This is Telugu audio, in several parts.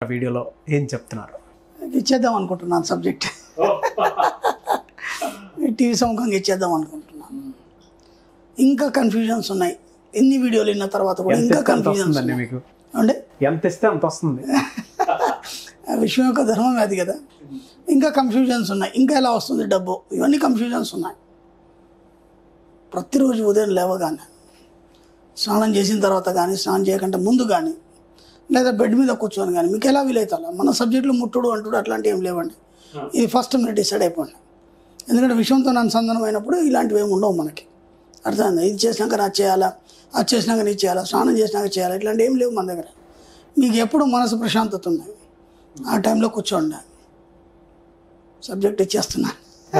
వీడియోలో ఏం చెప్తున్నారు ఇచ్చేద్దాం అనుకుంటున్నాను సబ్జెక్ట్ టీవీ సముఖంగా ఇచ్చేద్దాం అనుకుంటున్నాను ఇంకా కన్ఫ్యూజన్స్ ఉన్నాయి ఎన్ని వీడియోలు విన్న తర్వాత కూడా ఎంత ఇంకా ఇస్తే అంత కన్ఫ్యూజన్స్ వస్తుందండి మీకు అంటే ఎంత ఇస్తే అంత వస్తుంది ఆ విశ్వం యొక్క ధర్మం అది కదా ఇంకా కన్ఫ్యూజన్స్ ఉన్నాయి ఇంకా ఎలా వస్తుంది డబ్బు ఇవన్నీ కన్ఫ్యూజన్స్ ఉన్నాయి ప్రతిరోజు ఉదయం లేవగానే స్నానం చేసిన తర్వాత కానీ స్నానం చేయకుండా ముందు కానీ లేదా బెడ్ మీద కూర్చొని కానీ మీకు ఎలా వీలైతే అలా మన సబ్జెక్టులు ముట్టుడు అంటుడు అట్లాంటివి ఏం లేవండి ఇది ఫస్ట్ మీరు డిసైడ్ అయిపోండి ఎందుకంటే విషయంతో అనుసంధానం అయినప్పుడు ఇలాంటివి ఏమి ఉండవు మనకి అర్థమైంది ఇది చేసినాక నా చేయాలా అది చేసినాక నీ చేయాలా స్నానం చేసినాక చేయాలా ఇట్లాంటివి ఏం లేవు మన దగ్గర మీకు ఎప్పుడు మనసు ప్రశాంతత ఉంది ఆ టైంలో కూర్చోండి సబ్జెక్ట్ ఇచ్చేస్తున్నాను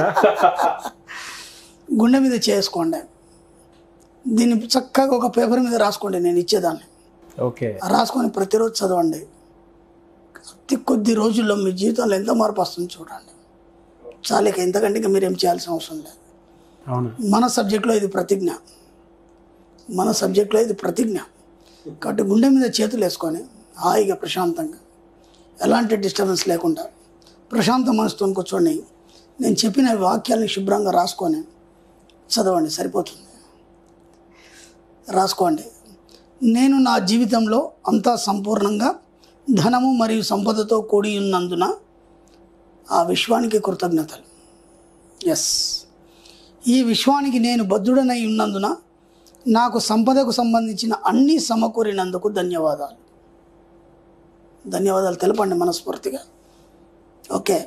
గుండె మీద చేసుకోండి దీన్ని చక్కగా ఒక పేపర్ మీద రాసుకోండి నేను ఇచ్చేదాన్ని ఓకే రాసుకొని ప్రతిరోజు చదవండి అతి కొద్ది రోజుల్లో మీ జీవితంలో ఎంత మార్పు వస్తుంది చూడండి చాలు ఇక ఇంతకంటే ఇక మీరేం చేయాల్సిన అవసరం లేదు అవును మన సబ్జెక్ట్లో ఇది ప్రతిజ్ఞ మన సబ్జెక్ట్లో ఇది ప్రతిజ్ఞ కాబట్టి గుండె మీద చేతులు వేసుకొని హాయిగా ప్రశాంతంగా ఎలాంటి డిస్టర్బెన్స్ లేకుండా ప్రశాంత మనసుతో కూర్చొని నేను చెప్పిన వాక్యాలను శుభ్రంగా రాసుకొని చదవండి సరిపోతుంది రాసుకోండి నేను నా జీవితంలో అంతా సంపూర్ణంగా ధనము మరియు సంపదతో కూడి ఉన్నందున ఆ విశ్వానికి కృతజ్ఞతలు ఎస్ ఈ విశ్వానికి నేను బద్ధుడనై ఉన్నందున నాకు సంపదకు సంబంధించిన అన్ని సమకూరినందుకు ధన్యవాదాలు ధన్యవాదాలు తెలపండి మనస్ఫూర్తిగా ఓకే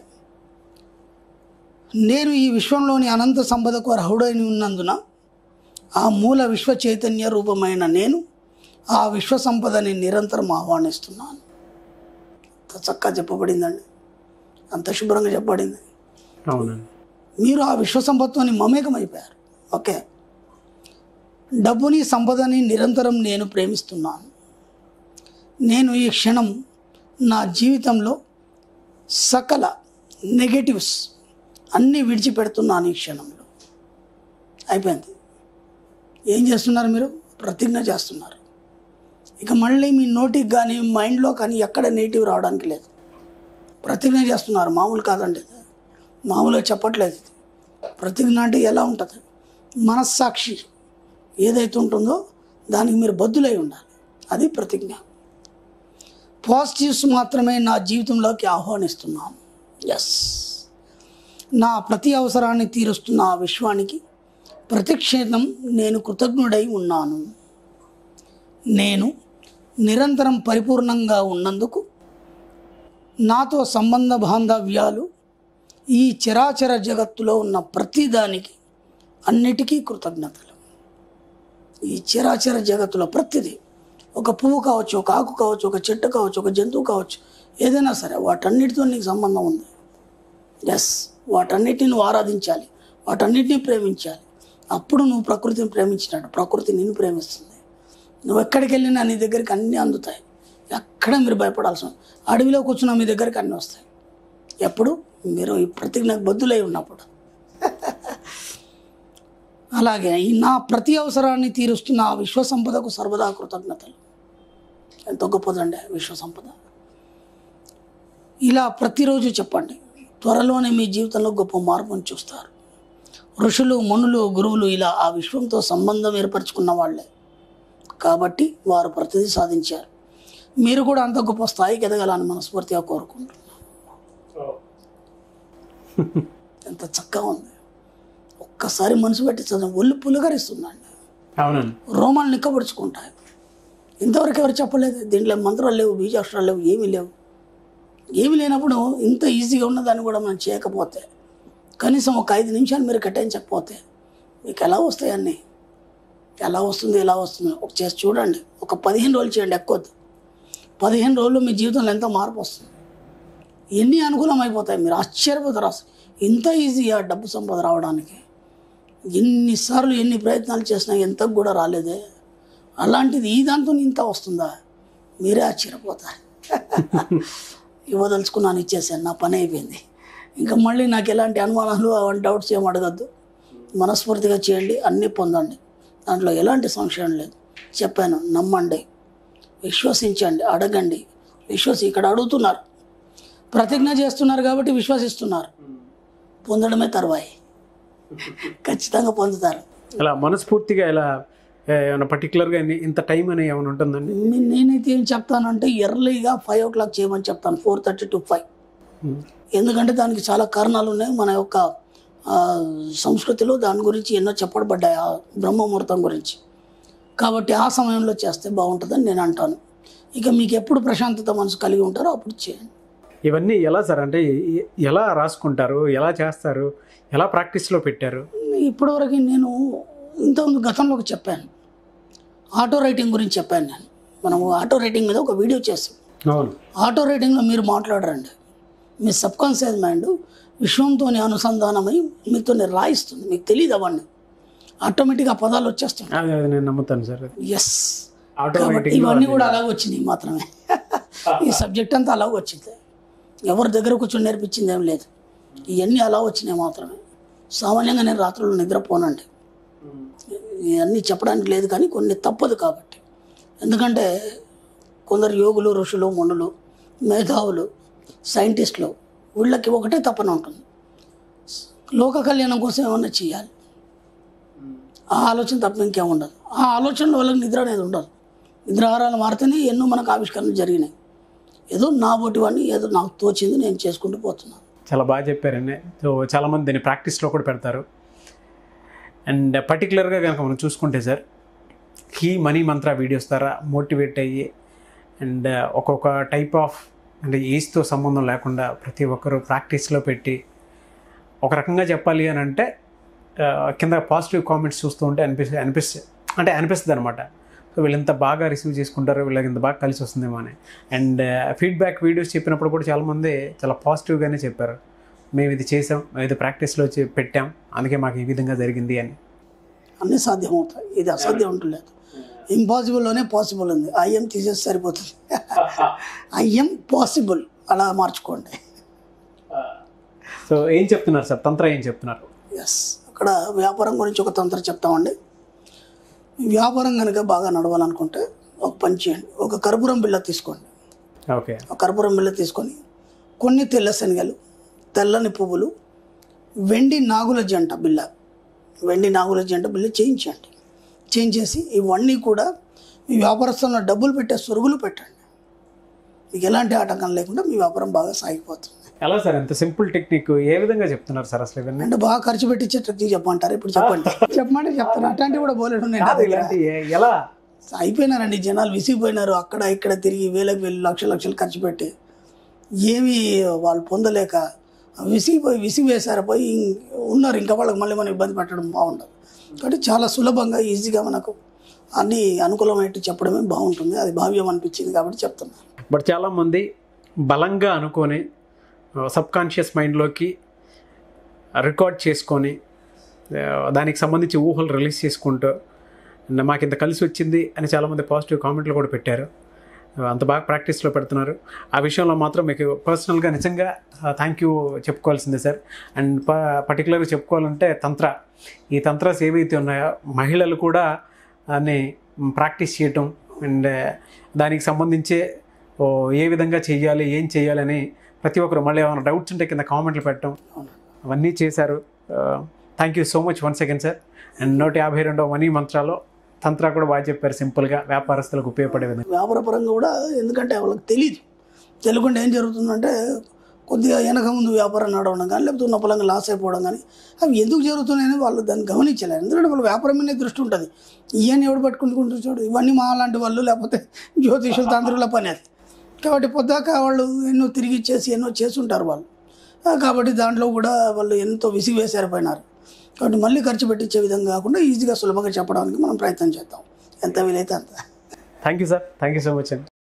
నేను ఈ విశ్వంలోని అనంత సంపదకు అర్హుడైన ఉన్నందున ఆ మూల విశ్వ చైతన్య రూపమైన నేను ఆ విశ్వ సంపదని నిరంతరం ఆహ్వానిస్తున్నాను అంత చక్కగా చెప్పబడిందండి అంత శుభ్రంగా చెప్పబడింది అవునండి మీరు ఆ విశ్వ సంపత్తుని మమేకమైపోయారు ఓకే డబ్బుని సంపదని నిరంతరం నేను ప్రేమిస్తున్నాను నేను ఈ క్షణం నా జీవితంలో సకల నెగటివ్స్ అన్నీ విడిచిపెడుతున్నాను ఈ క్షణంలో అయిపోయింది ఏం చేస్తున్నారు మీరు ప్రతిజ్ఞ చేస్తున్నారు ఇక మళ్ళీ మీ నోటికి కానీ మైండ్లో కానీ ఎక్కడ నెగిటివ్ రావడానికి లేదు ప్రతిజ్ఞ చేస్తున్నారు మామూలు కాదండి ఇది. మామూలుగా చెప్పట్లేదు ఇది ప్రతిజ్ఞ అంటే ఎలా ఉంటుంది మనస్సాక్షి ఏదైతే ఉంటుందో దానికి మీరు బద్దులై ఉండాలి అది ప్రతిజ్ఞ పాజిటివ్స్ మాత్రమే నా జీవితంలోకి ఆహ్వానిస్తున్నాను ఎస్ నా ప్రతి అవసరాన్ని తీరుస్తున్న ఆ విశ్వానికి ప్రతిక్షేతం నేను కృతజ్ఞుడై ఉన్నాను నేను నిరంతరం పరిపూర్ణంగా ఉన్నందుకు నాతో సంబంధ బాంధవ్యాలు ఈ చరాచర జగత్తులో ఉన్న ప్రతిదానికి అన్నిటికీ కృతజ్ఞతలు ఈ చరాచర జగత్తులో ప్రతిదీ ఒక పువ్వు కావచ్చు ఒక ఆకు కావచ్చు ఒక చెట్టు కావచ్చు ఒక జంతువు కావచ్చు ఏదైనా సరే వాటన్నిటితో నీకు సంబంధం ఉంది ఎస్ వాటన్నిటిని నువ్వు ఆరాధించాలి వాటన్నిటిని ప్రేమించాలి అప్పుడు నువ్వు ప్రకృతిని ప్రేమించినట్టు ప్రకృతి నిన్ను ప్రేమిస్తుంది నువ్వు ఎక్కడికి వెళ్ళినా నీ దగ్గరికి అన్నీ అందుతాయి ఎక్కడ మీరు భయపడాల్సిన అడవిలో కూర్చున్నా మీ దగ్గరికి అన్నీ వస్తాయి ఎప్పుడు మీరు ఈ ప్రతిజ్ఞకు బద్దులై ఉన్నప్పుడు అలాగే ఈ నా ప్రతి అవసరాన్ని తీరుస్తున్న ఆ విశ్వ సంపదకు సర్వదా కృతజ్ఞతలు ఎంతో గొప్పదండి ఆ విశ్వ సంపద ఇలా ప్రతిరోజు చెప్పండి త్వరలోనే మీ జీవితంలో గొప్ప మార్పును చూస్తారు ఋషులు మునులు గురువులు ఇలా ఆ విశ్వంతో సంబంధం ఏర్పరచుకున్న వాళ్ళే కాబట్టి వారు ప్రతిదీ సాధించారు మీరు కూడా అంత గొప్ప స్థాయికి ఎదగాలని మనస్ఫూర్తిగా కోరుకుంటున్నాను ఎంత చక్కగా ఉంది ఒక్కసారి మనసు పెట్టి చదువు ఒళ్ళు పులకరిస్తుందండి అవునండి రోమాలు నిక్కబడుచుకుంటాయి ఇంతవరకు ఎవరు చెప్పలేదు దీంట్లో మంత్రాలు లేవు బీజాక్షరాలు లేవు ఏమీ లేవు ఏమీ లేనప్పుడు ఇంత ఈజీగా ఉన్నదాన్ని కూడా మనం చేయకపోతే కనీసం ఒక ఐదు నిమిషాలు మీరు కేటాయించకపోతే మీకు ఎలా వస్తాయి అన్నీ ఎలా వస్తుంది ఎలా వస్తుంది ఒక చేసి చూడండి ఒక పదిహేను రోజులు చేయండి ఎక్కువద్దు పదిహేను రోజుల్లో మీ జీవితంలో ఎంత మార్పు వస్తుంది ఎన్ని అనుకూలం అయిపోతాయి మీరు ఆశ్చర్యపోతారు అసలు ఇంత ఈజీగా డబ్బు సంపద రావడానికి ఎన్నిసార్లు ఎన్ని ప్రయత్నాలు చేసినా ఎంత కూడా రాలేదే అలాంటిది ఈ దాంతో ఇంత వస్తుందా మీరే ఆశ్చర్యపోతారు ఇవ్వదలుచుకున్నాను ఇచ్చేసాను నా పని అయిపోయింది ఇంకా మళ్ళీ నాకు ఎలాంటి అనుమానాలు అవన్నీ డౌట్స్ ఏం అడగద్దు మనస్ఫూర్తిగా చేయండి అన్నీ పొందండి దాంట్లో ఎలాంటి సంశయం లేదు చెప్పాను నమ్మండి విశ్వసించండి అడగండి విశ్వసి ఇక్కడ అడుగుతున్నారు ప్రతిజ్ఞ చేస్తున్నారు కాబట్టి విశ్వసిస్తున్నారు పొందడమే తర్వాయి ఖచ్చితంగా పొందుతారు ఇలా మనస్ఫూర్తిగా ఇలా ఏ, ఏమైనా పర్టికులర్గా ఇంత టైం అని ఏమైనా ఉంటుందండి మీ- నేనైతే ఏం చెప్తానంటే ఎర్లీగా ఫైవ్ ఓ క్లాక్ చేయమని చెప్తాను four thirty to five um. ఎందుకంటే దానికి చాలా కారణాలు ఉన్నాయి మన యొక్క ఆ, సంస్కృతిలో దాని గురించి ఎన్నో చెప్పబడ్డాయి ఆ బ్రహ్మముహూర్తం గురించి కాబట్టి ఆ సమయంలో చేస్తే బాగుంటుందని నేను అంటాను ఇక మీకు ఎప్పుడు ప్రశాంతత మనసు కలిగి ఉంటారో అప్పుడు చేయండి ఇవన్నీ ఎలా సార్ అంటే ఎ- ఎలా రాసుకుంటారు ఎలా చేస్తారు ఎలా ప్రాక్టీస్లో పెట్టారు ఇప్పటివరకు నేను ఇంతకుముందు గతంలో చెప్పాను ఆటో రైటింగ్ గురించి చెప్పాను నేను మనము ఆటో రైటింగ్ మీద ఒక వీడియో చేసాం అవును ఆటో రైటింగ్లో మీరు మాట్లాడరండి మీ సబ్ కాన్షియస్ మైండ్ విశ్వంతోని అనుసంధానమై మీతో రాయిస్తుంది మీకు తెలియదు అవన్నీ ఆటోమేటిక్గా ఆ పదాలు వచ్చేస్తాయి అది అది నేను నమ్ముతాను సార్ అది ఎస్ ఆటో కాబట్టి రైటింగ్ ఇవన్నీ కూడా అలాగ వచ్చినాయి మాత్రమే ఈ సబ్జెక్ట్ అంతా అలాగ వచ్చింది ఎవరి దగ్గర కూర్చొని నేర్పించింది ఏం లేదు ఇవన్నీ అలా వచ్చినాయి మాత్రమే సామాన్యంగా నేను రాత్రులు నిద్రపోనండి ఇవన్నీ చెప్పడానికి లేదు కానీ కొన్ని తప్పదు కాబట్టి ఎందుకంటే కొందరు యోగులు ఋషులు మునులు మేధావులు సైంటిస్టులు వీళ్ళకి ఒకటే తపన ఉంటుంది లోక కళ్యాణం కోసం ఏమన్నా చేయాలి ఆ ఆలోచన తప్ప ఇంకేం ఉండదు ఆ ఆలోచనలో వాళ్ళకి నిద్ర అనేది ఉండదు నిద్రాహారాలు మారితేనే ఎన్నో మనకు ఆవిష్కరణలు జరిగినాయి ఏదో నా బోటి వాడిని ఏదో నాకు తోచింది నేను చేసుకుంటూ పోతున్నాను చాలా బాగా చెప్పారండి సో చాలామంది దీన్ని ప్రాక్టీస్లో కూడా పెడతారు అండ్ పర్టికులర్గా కనుక మనం చూసుకుంటే sir key money mantra videos ద్వారా మోటివేట్ అయ్యి అండ్ ఒక్కొక్క టైప్ ఆఫ్ అంటే ఏజ్తో సంబంధం లేకుండా ప్రతి ఒక్కరు ప్రాక్టీస్లో పెట్టి ఒక రకంగా చెప్పాలి అని అంటే ఆ, కింద పాజిటివ్ కామెంట్స్ చూస్తూ ఉంటే అనిపిస్తుంది అనిపిస్తుంది అంటే అనిపిస్తుంది అనమాట సో వీళ్ళు ఇంత బాగా రిసీవ్ చేసుకుంటారు వీళ్ళకి ఇంత బాగా కలిసి వస్తుందేమో అని అండ్ ఫీడ్బ్యాక్ వీడియోస్ చెప్పినప్పుడు కూడా చాలామంది చాలా పాజిటివ్గానే చెప్పారు మేము ఇది చేసాం మేము ఇది ప్రాక్టీస్లో చే- పెట్టాం అందుకే మాకు ఈ విధంగా జరిగింది అని అన్నీ సాధ్యమవుతాయి ఇది అసాధ్యం ఉంటలేదు ఇంపాసిబుల్లోనే పాసిబుల్ ఉంది ఐఎం తీసేసి సరిపోతుంది ఐఎం పాసిబుల్ అలా మార్చుకోండి సో ఏం చెప్తున్నారు సార్ తంత్ర ఏం చెప్తున్నారు ఎస్ అక్కడ వ్యాపారం గురించి ఒక తంత్రం చెప్తామండి వ్యాపారం కనుక బాగా నడవాలనుకుంటే ఒక పని చేయండి ఒక కర్పూరం బిళ్ళ తీసుకోండి ఓకే ఒక కర్పూరం బిళ్ళ తీసుకొని కొన్ని తెల్ల శనగలు తెల్లని పువ్వులు వెండి నాగుల జంట బిళ్ళ వెండి నాగుల జంట బిళ్ళ చేయించండి చేయించేసి ఇవన్నీ కూడా మీ వ్యాపారస్తున్న డబ్బులు పెట్టే సొరుగులు పెట్టండి మీకు ఎలాంటి ఆటంకం లేకుండా మీ వ్యాపారం బాగా సాగిపోతుంది ఎలా సార్ ఎంత సింపుల్ టెక్నిక్ ఏ విధంగా చెప్తున్నారు సార్ అసలు ఇవన్నీ అంటే బాగా ఖర్చు పెట్టించే టెక్నిక్ చెప్పమంటారు ఇప్పుడు చెప్పండి చెప్పమంటే చెప్తాను అట్లాంటివి కూడా పోలేడు నేను నా కాదు, దగ్గర. ఇలాంటి ఏ- ఎలా అయిపోయినారండి జనాలు విసిగిపోయినారు అక్కడ ఇక్కడ తిరిగి వేలకు వేలు లక్షల లక్షలు ఖర్చు పెట్టి ఏమీ వాళ్ళు పొందలేక విసిగిపోయి విసిగి వేసారు పోయి ఇం- ఉన్నారు ఇంకా వాళ్ళకి మళ్ళీ మనం ఇబ్బంది పెట్టడం బాగుండదు కాబట్టి చాలా సులభంగా ఈజీగా మనకు అన్ని అనుకూలమైనట్టు చెప్పడమే బాగుంటుంది అది భావ్యం అనిపించింది కాబట్టి చెప్తున్నాను బట్ చాలామంది బలంగా అనుకొని సబ్ కాన్షియస్ మైండ్లోకి రికార్డ్ చేసుకొని ఆ, దానికి సంబంధించి ఊహలు రిలీజ్ చేసుకుంటూ "నా- మాకు ఇంత కలిసి వచ్చింది అని చాలామంది పాజిటివ్ కామెంట్లు కూడా పెట్టారు ఆ, అంత బాగా ప్రాక్టీస్లో పెడుతున్నారు ఆ విషయంలో మాత్రం మీకు పర్సనల్గా నిజంగా థ్యాంక్ యూ చెప్పుకోవాల్సిందే సార్ అండ్ ప పర్టికులర్గా చెప్పుకోవాలంటే తంత్ర ఈ తంత్రాస్ ఏవైతే ఉన్నాయో మహిళలు కూడా దాన్ని ప్రాక్టీస్ చేయటం అండ్ దానికి సంబంధించే ఓ ఏ విధంగా చేయాలి ఏం చేయాలని ప్రతి ఒక్కరు మళ్ళీ ఏమైనా డౌట్స్ ఉంటే కింద కామెంట్లు పెట్టడం అవన్నీ చేశారు thank you so much one second sir and నూట యాభై రెండవ మనీ మంత్రాలు తంత్ర కూడా బాగా చెప్పారు సింపుల్గా వ్యాపారస్తులకు ఉపయోగపడే విధంగా వ్యాపార పరంగా కూడా ఎందుకంటే వాళ్ళకి తెలియదు తెలియకుండా ఏం జరుగుతుందంటే కొద్దిగా వెనక ముందు వ్యాపారం నడవడం కానీ లేకపోతే ఉన్న పొలంగా లాస్ అయిపోవడం కానీ అవి ఎందుకు జరుగుతున్నాయని వాళ్ళు దాన్ని గమనించలేరు ఎందుకంటే వాళ్ళ వ్యాపారం మీద దృష్టి ఉంటుంది ఇవన్నీ ఎవడు పట్టుకుంటుకుంటారు చూడు ఇవన్నీ మా లాంటి వాళ్ళు లేకపోతే జ్యోతిషుల తంత్రుల పని అది కాబట్టి పొద్దాక వాళ్ళు ఎన్నో తిరిగి ఇచ్చేసి ఎన్నో చేస్తుంటారు వాళ్ళు ఆ, కాబట్టి దాంట్లో కూడా వాళ్ళు ఎంతో విసిగి వేసారిపోయినారు కాబట్టి మళ్ళీ ఖర్చు పెట్టించే విధంగా కాకుండా ఈజీగా సులభంగా చెప్పడానికి మనం ప్రయత్నం చేద్దాం ఎంత వీలైతే అంత thank you sir thank you so much అండి